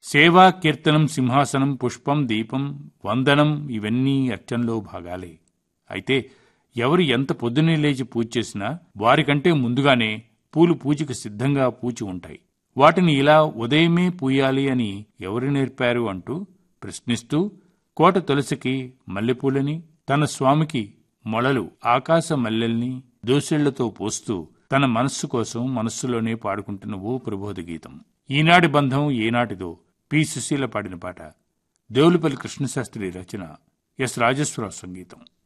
సేవా కీర్తనం సింహాసనం పుష్పం దీపం వందనం ఇవన్నీ అర్చనలో భాగాలే అయితే ఎవరు ఎంత పొద్దున్నే లేచి పూజ చేసినా వారికంటే ముందుగానే పూలు పూజకి సిద్ధంగా పూచి ఉంటాయి వాటిని ఇలా ఉదయమే పూయాలి అని ఎవరు నేర్పారు అంటూ ప్రశ్నిస్తూ కోట తులసికి మల్లెపూలని తన స్వామికి మొళలు ఆకాశ మల్లెల్ని దోసిళ్లతో పోస్తూ తన మనస్సు కోసం మనస్సులోనే పాడుకుంటున్న ఓ ప్రబోధ గీతం ఈనాటి బంధం ఏనాటిదో పి సుశీల పాడిన పాట దేవులపల్లి కృష్ణశాస్త్రి రచన ఎస్ రాజేశ్వరరావు సంగీతం